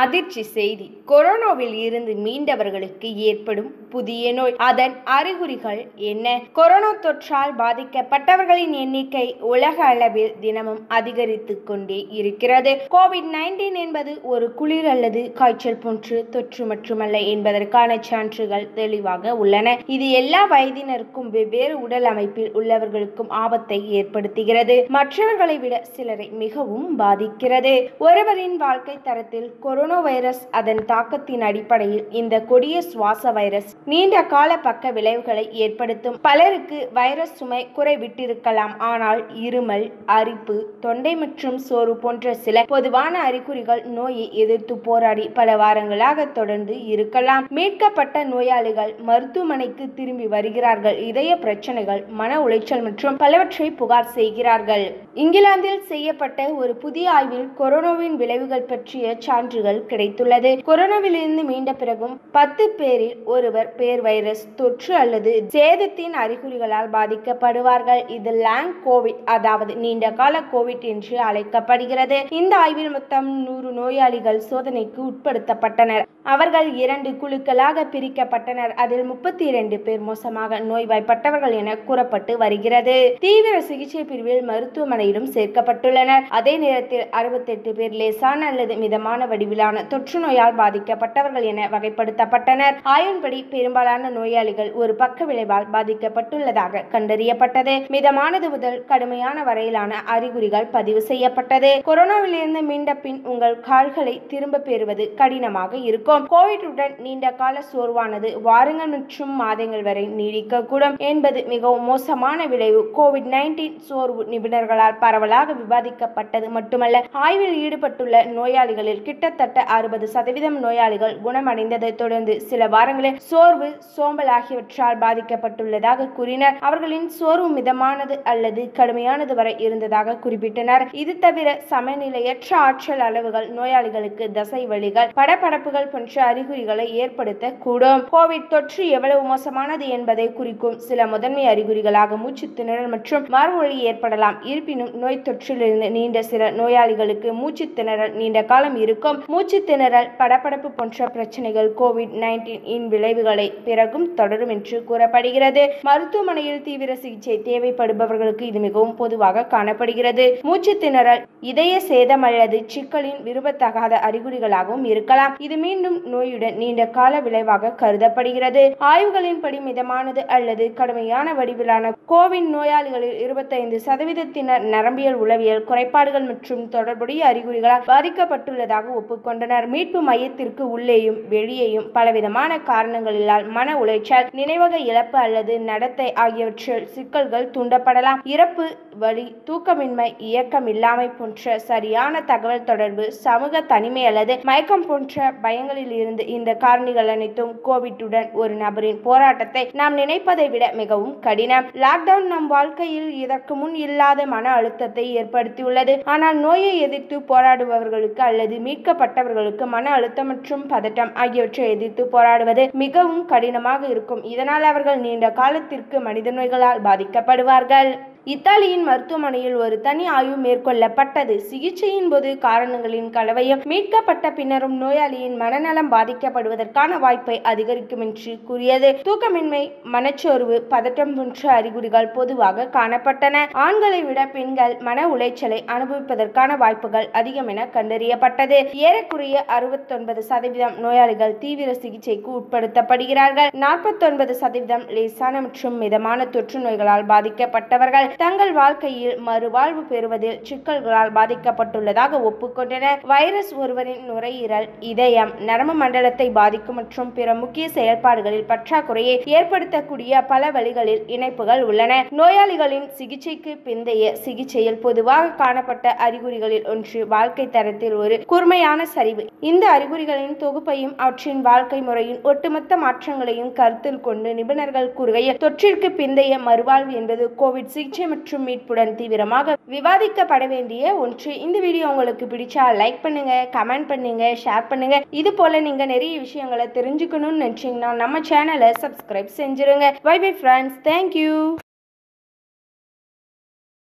அதிர்ச்சி செய்தி கொரோனாவில் இருந்து மீண்டவர்களுக்கு ஏற்படும் புதிய நோய் அதன் அறிகுறிகள் என்ன கொரோனா தொற்றால் பாதிக்கப்பட்டவர்களின் எண்ணிக்கை உலக அளவில் தினமும் அதிகரித்து கொண்டே இருக்கிறது கோவிட் நைன்டீன் என்பது ஒரு குளிர் அல்லது காய்ச்சல் போன்று தொற்று மட்டுமல்ல என்பதற்கான சான்றுகள் தெளிவாக உள்ளன இது எல்லா வயதினருக்கும் வெவ்வேறு உடல் அமைப்பில் உள்ளவர்களுக்கும் ஆபத்தை ஏற்படுத்துகிறது மற்றவர்களை விட சிலரை மிகவும் பாதிக்கிறது ஒருவரின் வாழ்க்கை தரத்தில் கொரோனா வைரஸ் அதன் தாக்கத்தின் அடிப்படையில் இந்த கொடிய சுவாச வைரஸ் நீண்ட கால பக்க விளைவுகளை ஏற்படுத்தும் பலருக்கு வைரஸ் சுமை குறைவிட்டிருக்கலாம் ஆனால் இருமல் அரிப்பு தொண்டை மற்றும் சோறு போன்ற சில பொதுவான அறிகுறிகள் நோயை எதிர்த்து போராடி பல வாரங்களாக தொடர்ந்து இருக்கலாம் மீட்கப்பட்ட நோயாளிகள் மருத்துவமனைக்கு திரும்பி வருகிறார்கள் இதய பிரச்சனைகள் மன உளைச்சல் மற்றும் பலவற்றை புகார் செய்கிறார்கள் இங்கிலாந்தில் செய்யப்பட்ட ஒரு புதிய ஆய்வில் கொரோனாவின் விளைவுகள் பற்றிய சான்றுகள் கிடைத்துள்ளது கொரோனாவிலிருந்து மீண்ட பிறகும் பத்து பேரில் ஒருவர் பேர் வைரஸ் தொற்று அல்லது சேதத்தின் அறிகுறிகளால் பாதிக்கப்படுவார்கள் இது லாங் கோவிட் அதாவது நீண்ட கால கோவிட் என்று அழைக்கப்படுகிறது இந்த ஆய்வில் மொத்தம் நூறு நோயாளிகள் சோதனைக்கு உட்படுத்தப்பட்டனர் அவர்கள் இரண்டு குழுக்களாக பிரிக்கப்பட்டனர் அதில் முப்பத்தி இரண்டு பேர் மோசமாக நோய்வாய்ப்பட்டவர்கள் என கூறப்பட்டு வருகிறது தீவிர சிகிச்சை பிரிவில் மருத்துவமனையிலும் சேர்க்கப்பட்டுள்ளனர் அதே நேரத்தில் அறுபத்தெட்டு பேர் லேசான அல்லது மிதமான வடிவிலான தொற்று நோயால் பாதிக்கப்பட்டவர்கள் என வகைப்படுத்தப்பட்டனர் ஆய்வின்படி பெரும்பாலான நோயாளிகள் ஒரு பக்க விளைவால் பாதிக்கப்பட்டுள்ளதாக கண்டறியப்பட்டது மிதமானது முதல் கடுமையான வரையிலான அறிகுறிகள் பதிவு செய்யப்பட்டது கொரோனாவிலிருந்து மீண்ட பின் உங்கள் கால்களை திரும்ப பெறுவது கடினமாக இருக்கும் கோவிட்டுடன் நீண்ட கால சோர்வானது வாரங்கள் மற்றும் மாதங்கள் வரை நீடிக்கக்கூடும் என்பது மிகவும் மோசமான விளைவு கோவிட் நைன்டீன் சோர்வு நிபுணர்களால் பரவலாக விவாதிக்கப்பட்டது மட்டுமல்ல ஆய்வில் ஈடுபட்டுள்ள நோயாளிகளில் கிட்டத்தட்ட அறுபது சதவீதம் நோயாளிகள் குணமடைந்ததை தொடர்ந்து சில வாரங்களில் சோர்வு சோம்பல் ஆகியவற்றால் பாதிக்கப்பட்டுள்ளதாக கூறினர் அவர்களின் சோர்வு மிதமானது அல்லது கடுமையானது வரை இருந்ததாக குறிப்பிட்டனர் இது தவிர சமநிலையற்ற ஆற்றல் அளவுகள் நோயாளிகளுக்கு தசை வலிகள் படபடப்புகள் போன்ற அறிகுறிகளை ஏற்படுத்த கூடும் கோவிட் தொற்று எவ்வளவு மோசமானது என்பதை குறிக்கும் சில முதன்மை அறிகுறிகளாக மூச்சு திணறல் மற்றும் மறுமொழி ஏற்படலாம் இருப்பினும் நோய் தொற்றிலிருந்து நீண்ட சில நோயாளிகளுக்கு மூச்சு திணறல் நீண்ட காலம் இருக்கும் மூச்சு திணறல் படபடப்பு போன்ற பிரச்சனைகள் கோவிட் நைன்டீன் இன் விளைவுகளை பிறகும் தொடரும் என்று கூறப்படுகிறது மருத்துவமனையில் தீவிர சிகிச்சை தேவைப்படுபவர்களுக்கு இது மிகவும் பொதுவாக காணப்படுகிறது மூச்சு திணறல் இதய சேதம் அல்லது சிக்கலின் விரும்பத்தகாத அறிகுறிகளாகவும் இருக்கலாம் இது மீண்டும் நோயுடன் நீண்ட கால விளைவாக கருதப்படுகிறது ஆய்வுகளின்படி மிதமானது அல்லது கடுமையான வடிவிலான கோவிட் நோயாளிகளில் இருபத்தைந்து சதவீதத்தினர் நரம்பியல் உளவியல் குறைபாடுகள் மற்றும் தொடர்புடைய அறிகுறிகளால் பாதிக்கப்பட்டுள்ளதாக ஒப்புக்கொண்டனர் மீட்பு மையத்திற்கு உள்ளேயும் வெளியேயும் பலவிதமான காரணங்களினால் மன உளைச்சல் நினைவக இழப்பு அல்லது நடத்தை ஆகியவற்றில் சிக்கல்கள் தூண்டப்படலாம் இறப்பு வலி தூக்கமின்மை இயக்கம் இல்லாமை போன்ற சரியான தகவல் தொடர்பு சமூக தனிமை அல்லது மயக்கம் போன்ற பயங்களில் இருந்து இந்த காரணிகள் அனைத்தும் கோவிட்டுடன் ஒரு நபரின் போராட்டத்தை நாம் நினைப்பதை விட மிகவும் கடினம் லாக்டவுன் நம் வாழ்க்கையில் இதற்கு முன் இல்லாத மன அழுத்தத்தை ஏற்படுத்தியுள்ளது ஆனால் நோயை எதிர்த்து போராடுபவர்களுக்கு அல்லது மீட்கப்பட்டவர்களுக்கு மன அழுத்தம் மற்றும் பதட்டம் ஆகியவற்றை எதிர்த்து போராடுவது மிகவும் கடினமாக இருக்கும் இதனால் அவர்கள் நீண்ட காலத்திற்கு மனித நோய்களால் பாதிக்கப்படுவார்கள் இத்தாலியின் மருத்துவமனையில் ஒரு தனி ஆய்வு மேற்கொள்ளப்பட்டது சிகிச்சையின் போது காரணங்களின் கலவையும் மீட்கப்பட்ட பின்னரும் நோயாளியின் மனநலம் பாதிக்கப்படுவதற்கான வாய்ப்பை அதிகரிக்கும் என்று கூறியது தூக்கமின்மை மனச்சோர்வு பதட்டம் போன்ற அறிகுறிகள் பொதுவாக காணப்பட்டன ஆண்களை விட பெண்கள் மன உளைச்சலை அனுபவிப்பதற்கான வாய்ப்புகள் அதிகம் என கண்டறியப்பட்டது ஏறக்குறைய அறுபத்தொன்பது சதவீதம் நோயாளிகள் தீவிர சிகிச்சைக்கு உட்படுத்தப்படுகிறார்கள் நாற்பத்தொன்பது சதவீதம் லேசான மற்றும் மிதமான தொற்று நோய்களால் பாதிக்கப்பட்டவர்கள் தங்கள் வாழ்க்கையில் மறுவாழ்வு பெறுவதில் சிக்கல்களால் பாதிக்கப்பட்டுள்ளதாக ஒப்புக்கொண்டனர் வைரஸ் ஒருவரின் நுரையீரல் இதயம் நரம்பு மண்டலத்தை பாதிக்கும் மற்றும் பிற முக்கிய செயல்பாடுகளில் பற்றாக்குறையை ஏற்படுத்தக்கூடிய பல வழிகளில் இணைப்புகள் உள்ளன நோயாளிகளின் சிகிச்சைக்கு பிந்தைய சிகிச்சையில் பொதுவாக காணப்பட்ட அறிகுறிகளில் ஒன்று வாழ்க்கை தரத்தில் ஒரு கூர்மையான சரிவு இந்த அறிகுறிகளின் தொகுப்பையும் அவற்றின் வாழ்க்கை முறையின் ஒட்டுமொத்த மாற்றங்களையும் கருத்தில் கொண்டு நிபுணர்கள் கூறுகையில் தொற்றிற்கு பிந்தைய மறுவாழ்வு என்பது கோவிட் சிகிச்சை மற்றும் மீட்புடன் தீவிரமாக விவாதிக்கப்பட வேண்டிய ஒன்று இந்த வீடியோ உங்களுக்கு பிடிச்சா லைக் பண்ணுங்க கமெண்ட் பண்ணுங்க ஷேர் பண்ணுங்க இது போல நீங்க நிறைய விஷயங்களை தெரிஞ்சுக்கணும்னு நினைச்சீங்கன்னா நம்ம சேனலை சப்ஸ்கிரைப் செஞ்சிருங்க பை பை ஃப்ரெண்ட்ஸ் தேங்க்யூ